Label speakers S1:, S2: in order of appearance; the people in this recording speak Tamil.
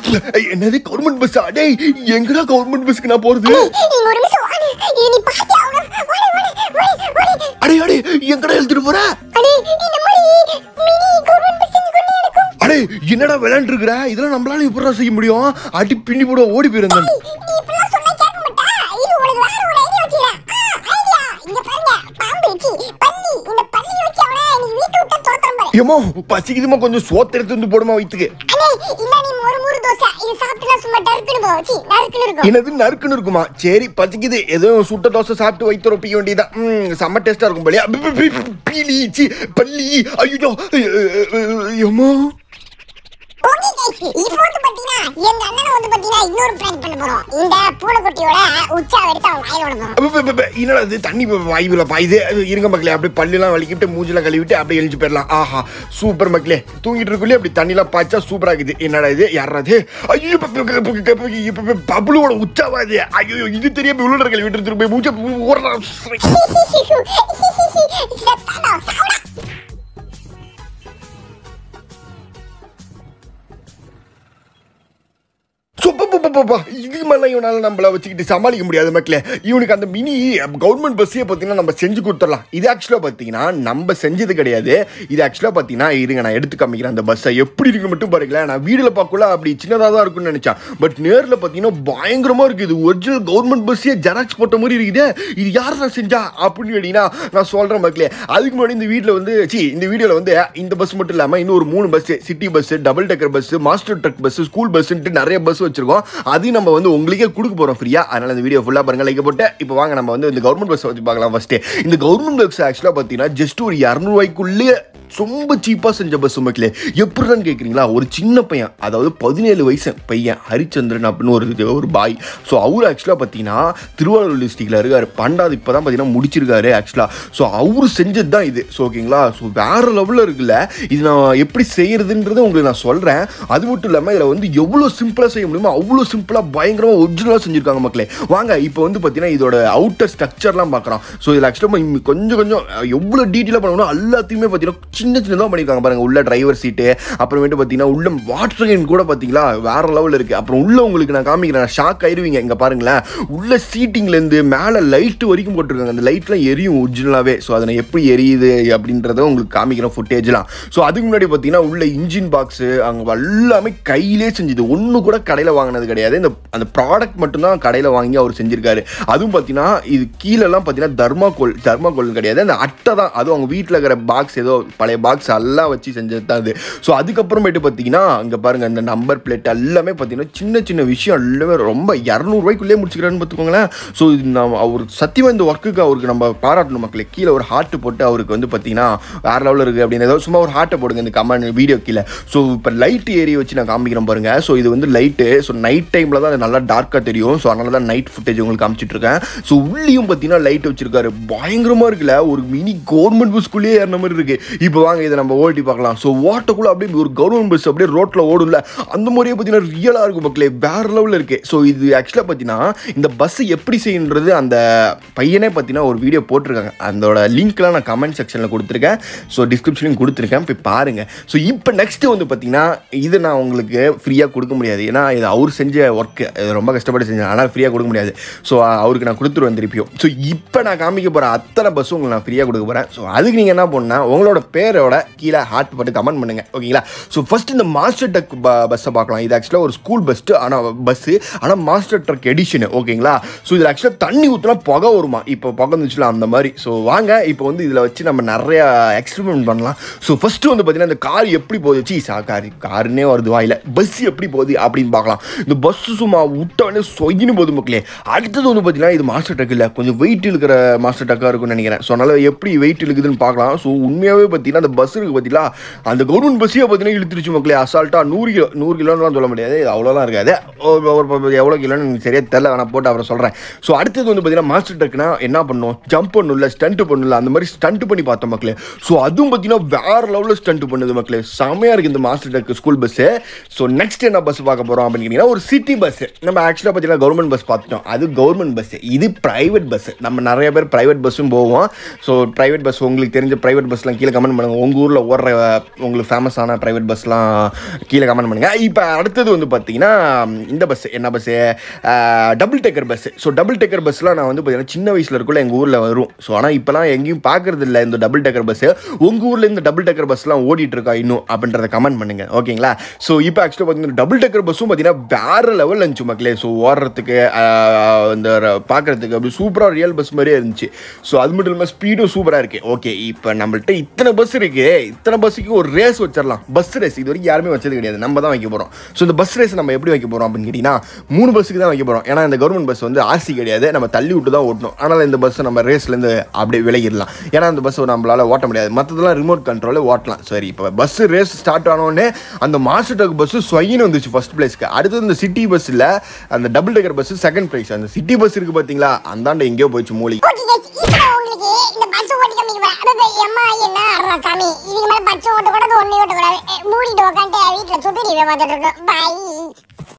S1: ஏய், என்னது கவர்மெண்ட் பஸ் டேய் எங்கடா கவர்மெண்ட் பஸ்க்கு நான் போறது
S2: நீங்க ஒரு நிமிஷம் வாங்க இது நீ பாத்து ஆகணும் ஓடு ஓடு ஓடு ஓடு
S1: அடே அடே எங்கடா எழுதிட்டு போற
S2: அடே இந்த மாதிரி மினி கவர்மெண்ட் பஸ் இங்க கொண்டு இருக்கும்
S1: அடே என்னடா விளையாண்டு இருக்கிற இதெல்லாம் நம்மளால எப்படிடா செய்ய முடியும் அடி பின்னி போட ஓடி போயிருந்தேன்
S2: நீ இப்பெல்லாம் சொன்னா கேட்க மாட்டா இது உனக்கு வேற ஒரு ஐடியா வச்சுக்கிறேன் ஐடியா இங்க பாருங்க பாம்பு வச்சு பள்ளி இந்த பள்ளி வச்சு அவனை நீ வீட்டு விட்டு துரத்துறேன் பாரு
S1: ஏமோ பசிக்குதுமா கொஞ்சம் சோத்து எடுத்து வந்து போடுமா வயிற்றுக்கு
S2: அண்ணே இல்ல நீ ஒரு மூணு தோசை இது சாப்பிட்டுனா சும்மா டர்க்குன்னு போ வச்சு நறுக்குன்னு இருக்கும்
S1: என்னது நறுக்குன்னு இருக்குமா சரி பசிக்குது ஏதோ சுட்ட தோசை சாப்பிட்டு வயிற்று ரொப்பிக்க வேண்டியதான் ம் செம்ம டேஸ்டா இருக்கும் போலியா பி- பி- பி- பீலி சி பள்ளி ஐயோ ஏமோ
S2: ஓகே கைஸ் இப்போ வந்து பாத்தீங்கன்னா எங்க அண்ணனை வந்து பாத்தீங்கன்னா இன்னொரு பிராங்க் பண்ண போறோம் இந்த பூனைக்குட்டியோட உச்சா எடுத்து அவன் வாயில விட போறோம்
S1: அப்ப, அப்ப, அப்ப, என்னடா இது தண்ணி வாயுவில் பாயுது அது இருங்க மக்களே அப்படியே பல்லெல்லாம் வலிக்கிட்டு மூஞ்செல்லாம் கழுவிட்டு அப்படியே எழுந்து போயிடலாம் ஆஹா சூப்பர் மக்களே தூங்கிட்டு இருக்குள்ளே அப்படி தண்ணிலாம் பாய்ச்சா சூப்பரா இருக்குது என்னடா இது யாராவது ஐயோ இப்போ பபுளோட உச்சாவா இது ஐயோ இது தெரியாம உள்ள கழுவிட்டு இருந்து போய் மூச்சை ஓடுறா
S2: செத்தாடா சாவடா
S1: சுப்பப்பப்பப்பா இதுக்கு மேலே இவனால நம்மள வச்சுக்கிட்டு சமாளிக்க முடியாது மக்களே இவனுக்கு அந்த மினி கவர்மெண்ட் பஸ்ஸே பார்த்தீங்கன்னா நம்ம செஞ்சு கொடுத்துடலாம் இது ஆக்சுவலாக பார்த்தீங்கன்னா நம்ம செஞ்சது கிடையாது இது ஆக்சுவலாக பார்த்தீங்கன்னா இருங்க நான் எடுத்து காமிக்கிறேன் அந்த பஸ்ஸை எப்படி இருக்கு மட்டும் பாருங்களேன் நான் வீடியோவில் பார்க்கல அப்படி சின்னதாக தான் இருக்கும்னு நினச்சேன் பட் நேரில் பார்த்தீங்கன்னா பயங்கரமாக இருக்குது இது ஒரிஜினல் கவர்மெண்ட் பஸ்ஸே ஜெராக்ஸ் போட்ட மாதிரி இருக்குது இது யார் தான் செஞ்சா அப்படின்னு கேட்டிங்கன்னா நான் சொல்கிறேன் மக்களே அதுக்கு முன்னாடி இந்த வீட்டில் வந்து சி இந்த வீடியோவில் வந்து இந்த பஸ் மட்டும் இல்லாமல் இன்னும் ஒரு மூணு bus city bus double decker bus master truck bus school பஸ்ன்ட்டு நிறைய பஸ் வச்சிருக்கோம் அதையும் நம்ம வந்து உங்களுக்கே கொடுக்க போகிறோம் ஃப்ரீயாக அதனால் இந்த வீடியோ ஃபுல்லாக பாருங்க லைக் போட்டு இப்போ வாங்க நம்ம வந்து இந்த கவர்மெண்ட் பஸ் வச்சு பார்க்கலாம் ஃபஸ்ட்டு இந்த கவர்மெண்ட் பஸ் ஆக்சுவலாக பார்த்தீங்கன்னா ஜஸ்ட் ஒரு இரநூறுவாய்க்குள்ளேயே ரொம்ப சீப்பாக செஞ்ச பஸ் மக்களே எப்படின்னு கேட்குறீங்களா ஒரு சின்ன பையன் அதாவது பதினேழு வயசு பையன் ஹரிச்சந்திரன் அப்படின்னு ஒரு ஒரு பாய் ஸோ அவர் ஆக்சுவலாக பார்த்தீங்கன்னா திருவாரூர் டிஸ்ட்ரிக்டில் இருக்கார் பண்டாவது இப்போ தான் பார்த்தீங்கன்னா முடிச்சிருக்காரு ஆக்சுவலாக ஸோ அவர் செஞ்சது தான் இது ஸோ ஓகேங்களா ஸோ வேறு லெவலில் இருக்குல்ல இது நான் எப்படி செய்யறதுன்றதை உங்களுக்கு நான் சொல்கிறேன் அது மட்டும் இல்லாமல் இதில் வந்து எவ்வளோ சிம்பிளாக செய்ய முடியுமோ அவ்வளோ சிம்பிளாக பயங்கரமாக ஒரிஜினலாக செஞ்சுருக்காங்க மக்களே வாங்க இப்போ வந்து பார்த்தீங்கன்னா இதோட அவுட்டர் ஸ்ட்ரக்சர்லாம் பார்க்குறோம் ஸோ இதில் ஆக்சுவலாக கொஞ்சம் கொஞ்சம் எவ்வளோ டீட்டெயிலாக பண்ணணும் எல்லாத்தையுமே பார்த்தீங்கன்னா சின்ன சின்னதாக பண்ணியிருக்காங்க பாருங்க உள்ள டிரைவர் சீட்டு அப்புறமேட்டு பார்த்தீங்கன்னா உள்ள வாட்டர் கேன் கூட பார்த்தீங்களா வேற லெவலில் இருக்குது அப்புறம் உள்ள உங்களுக்கு நான் காமிக்கிறேன் ஷாக் ஆயிருவீங்க இங்கே பாருங்களேன் உள்ள சீட்டிங்லேருந்து மேலே லைட்டு வரைக்கும் போட்டிருக்காங்க அந்த லைட்லாம் எரியும் ஒரிஜினலாகவே ஸோ அதை நான் எப்படி எரியுது அப்படின்றத உங்களுக்கு காமிக்கிறேன் ஃபுட்டேஜ்லாம் ஸோ அதுக்கு முன்னாடி பார்த்தீங்கன்னா உள்ள இன்ஜின் பாக்ஸு அங்கே எல்லாமே கையிலே செஞ்சது ஒன்று கூட கடையில் வாங்கினது கிடையாது இந்த அந்த ப்ராடக்ட் மட்டும்தான் கடையில் வாங்கி அவர் செஞ்சிருக்காரு அதுவும் பார்த்தீங்கன்னா இது கீழெல்லாம் பார்த்தீங்கன்னா தர்மாகோல் தர்மாகோல் கிடையாது அந்த அட்டை தான் அதுவும் அவங்க வீட்டில் இருக்கிற பாக்ஸ் ஏதோ பழைய பாக்ஸ் எல்லாம் வச்சு செஞ்சது தான் அது ஸோ அதுக்கப்புறமேட்டு பார்த்தீங்கன்னா அங்கே பாருங்கள் அந்த நம்பர் பிளேட் எல்லாமே பார்த்தீங்கன்னா சின்ன சின்ன விஷயம் எல்லாமே ரொம்ப இரநூறுவாய்க்குள்ளே முடிச்சுக்கிறான்னு பார்த்துக்கோங்களேன் ஸோ இது நம்ம அவர் சத்தியமாக இந்த ஒர்க்குக்கு அவருக்கு நம்ம பாராட்டணும் மக்களே கீழே ஒரு ஹார்ட் போட்டு அவருக்கு வந்து பார்த்தீங்கன்னா வேற லெவலில் இருக்குது அப்படின்னு ஏதோ சும்மா ஒரு ஹார்ட்டை போடுங்க இந்த கமெண்ட் வீடியோ கீழே ஸோ இப்போ லைட் ஏரியா வச்சு நான் காமிக்கிறேன் பாருங்க ஸோ இது வந்து லைட்டு ஸோ நைட் டைமில் தான் அது நல்லா டார்க்காக தெரியும் ஸோ அதனால தான் நைட் ஃபுட்டேஜ் உங்களுக்கு காமிச்சிட்டு இருக்கேன் ஸோ உள்ளேயும் பார்த்தீங்கன்னா லைட் வச்சிருக்காரு பயங்கரமாக இருக்குல்ல ஒரு மினி கவர்மெண்ட் பஸ்க்குள்ளேயே ஏறின மாதிரி இருக்கு இப்போ வாங்க இதை நம்ம ஓட்டி பார்க்கலாம் ஸோ ஓட்டக்குள்ள அப்படியே ஒரு கவர்மெண்ட் பஸ் அப்படியே ரோட்டில் ஓடும்ல அந்த மாதிரியே பார்த்தீங்கன்னா ரியலாக இருக்கும் மக்களே வேற லெவலில் இருக்கு ஸோ இது ஆக்சுவலாக பார்த்தீங்கன்னா இந்த பஸ் எப்படி செய்யணுன்றது அந்த பையனே பார்த்தீங்கன்னா ஒரு வீடியோ போட்டிருக்காங்க அதோட லிங்க்லாம் நான் கமெண்ட் செக்ஷனில் கொடுத்துருக்கேன் ஸோ டிஸ்கிரிப்ஷன்லையும் கொடுத்துருக்கேன் போய் பாருங்க ஸோ இப்போ நெக்ஸ்ட்டு வந்து பார்த்தீங்கன்னா இது நான் உங்களுக்கு ஃப்ரீயாக கொடுக்க முடியாது ஏன்னா இது அவர் செஞ்ச ஒர்க்கு ரொம்ப கஷ்டப்பட்டு செஞ்சேன் ஆனால் ஃப்ரீயாக கொடுக்க முடியாது ஸோ அவருக்கு நான் கொடுத்துருவேன் திருப்பியும் ஸோ இப்போ நான் காமிக்க போகிற அத்தனை பஸ்ஸும் உங்களுக்கு நான் ஃப்ரீயாக கொடுக்க போகிறேன் ஸோ அதுக்கு நீங்கள் என்ன பண்ணா உங்களோட பேரோட கீழே ஹார்ட் போட்டு கமெண்ட் பண்ணுங்க ஓகேங்களா ஸோ ஃபர்ஸ்ட் இந்த மாஸ்டர் ட்ரக் பஸ்ஸை பார்க்கலாம் இது ஆக்சுவலாக ஒரு ஸ்கூல் பஸ்ட்டு ஆனால் பஸ்ஸு ஆனால் மாஸ்டர் ட்ரக் எடிஷனு ஓகேங்களா ஸோ இதில் ஆக்சுவலாக தண்ணி ஊற்றினா புகை வருமா இப்போ புகை வந்துச்சுல அந்த மாதிரி ஸோ வாங்க இப்போ வந்து இதில் வச்சு நம்ம நிறையா எக்ஸ்பெரிமெண்ட் பண்ணலாம் ஸோ ஃபஸ்ட்டு வந்து பார்த்தீங்கன்னா இந்த கார் எப்படி போகுது சீ சா கார் காருன்னே வருது வாயில் பஸ் எப்படி போகுது அப்படின்னு பார்க்கலாம் இந்த பஸ்ஸு சும்மா விட்டவொடனே சொயின்னு போகுது மக்களே அடுத்தது வந்து பார்த்தீங்கன்னா இது மாஸ்டர் ட்ரக் இல்லை கொஞ்சம் வெயிட் இருக்கிற மாஸ்டர் ட்ரக்காக இருக்கும்னு நினைக்கிறேன் ஸோ அதனால் எப்படி வெயிட் இழுக்குதுன்னு பார்க்கலாம் ஸோ உண்மையாகவே பார்த்தீங்கன்னா அந்த பஸ் இருக்குது பார்த்தீங்களா அந்த கவர்மெண்ட் பஸ்ஸே பார்த்தீங்கன்னா இழுத்துருச்சு மக்களே அசால்ட்டாக நூறு கிலோ நூறு கிலோன்னு சொல்ல முடியாது இது அவ்வளோலாம் இருக்காது ஒரு- ஒரு- ஒரு- எவ்வளோ கிலோன்னு எனக்கு சரியாக தெரில நான் போட்டு அப்புறம் சொல்கிறேன் ஸோ அடுத்தது வந்து பார்த்தீங்கன்னா மாஸ்டர் ட்ரக்னா என்ன பண்ணும் ஜம்ப் பண்ணணும்ல ஸ்டண்ட் பண்ணல அந்த மாதிரி ஸ்டண்ட் பண்ணி பார்த்தோம் மக்களே ஸோ அதுவும் பார்த்தீங்கன்னா வேற லெவலில் ஸ்டண்ட் பண்ணுது மக்களே செமையாக இருக்குது இந்த master truck school bus so next என்ன பஸ் பார்க்க போகிறோம் அப்படின்னு கேட்டிங்கன்னா ஒரு சிட்டி பஸ் நம்ம ஆக்சுவலாக பார்த்தீங்கன்னா கவர்மெண்ட் பஸ் பார்த்துட்டோம் அது கவர்மெண்ட் பஸ் இது ப்ரைவேட் பஸ் நம்ம நிறைய பேர் ப்ரைவேட் பஸ்ஸும் போவோம் ஸோ ப்ரைவேட் பஸ் உங்களுக்கு தெரிஞ்ச ப்ரைவேட் பஸ்லாம் கீழே கமெண்ட் பண்ணுங்க பண்ணுங்கள் உங்கள் ஊரில் ஓடுற உங்களுக்கு ஃபேமஸான ப்ரைவேட் பஸ்லாம் கீழே கமெண்ட் பண்ணுங்கள் இப்போ அடுத்தது வந்து பார்த்தீங்கன்னா இந்த பஸ் என்ன bus double decker bus so double decker பஸ்லாம் நான் வந்து பார்த்தீங்கன்னா சின்ன வயசில் இருக்குள்ள எங்கள் ஊரில் வரும் ஸோ ஆனால் இப்போலாம் எங்கேயும் பார்க்கறது இல்லை இந்த டபுள் டெக்கர் பஸ்ஸு உங்கள் ஊரில் இந்த டபுள் டெக்கர் பஸ்லாம் ஓடிட்டு இருக்கா இன்னும் அப்படின்றத கமெண்ட் பண்ணுங்கள் ஓகேங்களா ஸோ இப்போ ஆக்சுவலாக பார்த்தீங்கன்னா டபுள் டெக்கர் பஸ்ஸும் பார்த்தீங்கன்னா வேறு லெவலில் இருந்துச்சு மக்களே ஸோ ஓடுறதுக்கு ஆஹ், இந்த பார்க்குறதுக்கு அப்படி சூப்பராக ரியல் பஸ் மாதிரியே இருந்துச்சு ஸோ அது மட்டும் இல்லாமல் ஸ்பீடும் சூப்பராக இருக்குது ஓகே இப்போ நம்மள்ட்ட இத்தனை பஸ் இருக்கு இத்தனை பஸ்ஸுக்கு ஒரு ரேஸ் வச்சிடலாம் பஸ் ரேஸ் இது வரைக்கும் யாருமே வச்சது கிடையாது நம்ம தான் வைக்க போகிறோம் ஸோ இந்த பஸ் ரேஸ் நம்ம எப்படி வைக்க போகிறோம் அப்படின்னு கேட்டிங்கன்னா மூணு பஸ்ஸுக்கு தான் வைக்க போகிறோம் ஏன்னா இந்த கவர்மெண்ட் பஸ் வந்து ஆர்சி கிடையாது நம்ம தள்ளி விட்டு தான் ஓட்டணும் அதனால் இந்த பஸ் நம்ம ரேஸ்லேருந்து அப்படியே விலகிடலாம் ஏன்னா அந்த பஸ் நம்மளால் ஓட்ட முடியாது மற்றதெல்லாம் ரிமோட் கண்ட்ரோலே ஓட்டலாம் சரி இப்போ பஸ் ரேஸ் ஸ்டார்ட் ஆனோடனே அந்த மாஸ்டர் டக் பஸ் ஸ்வயின்னு வந்துச்சு ஃபர்ஸ்ட் பிளேஸ்க்கு அடுத்தது இந்த சிட்டி பஸ்ஸில் அந்த double decker bus second prize அந்த சிட்டி பஸ் இருக்குது பார்த்தீங்களா அந்தாண்ட எங்கேயோ போயிடுச்சு மூலி
S2: ஓகே guys, இப்போ நான் உங்களுக்கு இந்த பஸ் ஓட்டி காமிக்க போறேன். அடடே, எம்மா, என்ன ஆடுறா சாமி இதுக்கு மேல பஸ் ஓட்ட கூடாது ஒண்ணு ஓட்ட கூடாது மூடிட்டு உட்காந்து வீட்டுல சுத்தி பார்த்துட்டு இருக்கோம் பாய்